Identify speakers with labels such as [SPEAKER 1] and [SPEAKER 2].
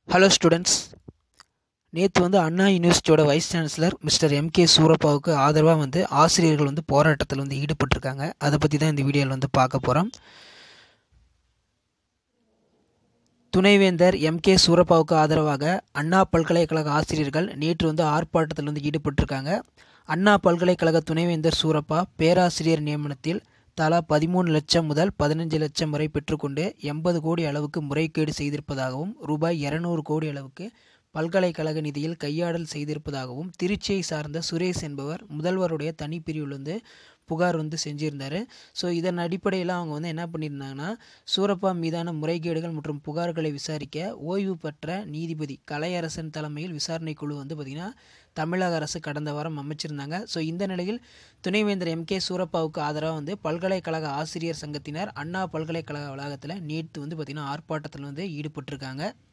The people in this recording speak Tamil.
[SPEAKER 1] ஹலோ ஸ்டூடெண்ட்ஸ் நேற்று வந்து அண்ணா யூனிவர்சிட்டியோட வைஸ் சான்சலர் மிஸ்டர் எம்கே சூரப்பாவுக்கு ஆதரவாக வந்து ஆசிரியர்கள் வந்து போராட்டத்தில் வந்து ஈடுபட்டிருக்காங்க அதை பற்றி தான் இந்த வீடியோவில் வந்து பார்க்க போகிறோம் துணைவேந்தர் எம்கே சூரப்பாவுக்கு ஆதரவாக அண்ணா பல்கலைக்கழக ஆசிரியர்கள் நேற்று வந்து ஆர்ப்பாட்டத்தில் வந்து ஈடுபட்டிருக்காங்க அண்ணா பல்கலைக்கழக துணைவேந்தர் சூரப்பா பேராசிரியர் நியமனத்தில் தலா பதிமூணு லட்சம் முதல் பதினஞ்சு லட்சம் வரை பெற்றுக்கொண்டு எண்பது கோடி அளவுக்கு முறைகேடு செய்திருப்பதாகவும் ரூபாய் இரநூறு கோடி அளவுக்கு பல்கலைக்கழக நிதியில் கையாடல் செய்திருப்பதாகவும் திருச்சியை சார்ந்த சுரேஷ் என்பவர் முதல்வருடைய தனிப்பிரிவில் வந்து புகார் வந்து செஞ்சுருந்தார் ஸோ இதன் அடிப்படையில் அவங்க வந்து என்ன பண்ணியிருந்தாங்கன்னா சூரப்பா மீதான முறைகேடுகள் மற்றும் புகார்களை விசாரிக்க ஓய்வு பெற்ற நீதிபதி கலையரசன் தலைமையில் விசாரணை குழு வந்து பார்த்திங்கன்னா தமிழக அரசு கடந்த வாரம் அமைச்சிருந்தாங்க ஸோ இந்த நிலையில் துணைவேந்தர் எம் கே சூரப்பாவுக்கு ஆதரவாக வந்து பல்கலைக்கழக ஆசிரியர் சங்கத்தினர் அண்ணா பல்கலைக்கழக வளாகத்தில் நேற்று வந்து பார்த்திங்கன்னா ஆர்ப்பாட்டத்தில் வந்து ஈடுபட்டிருக்காங்க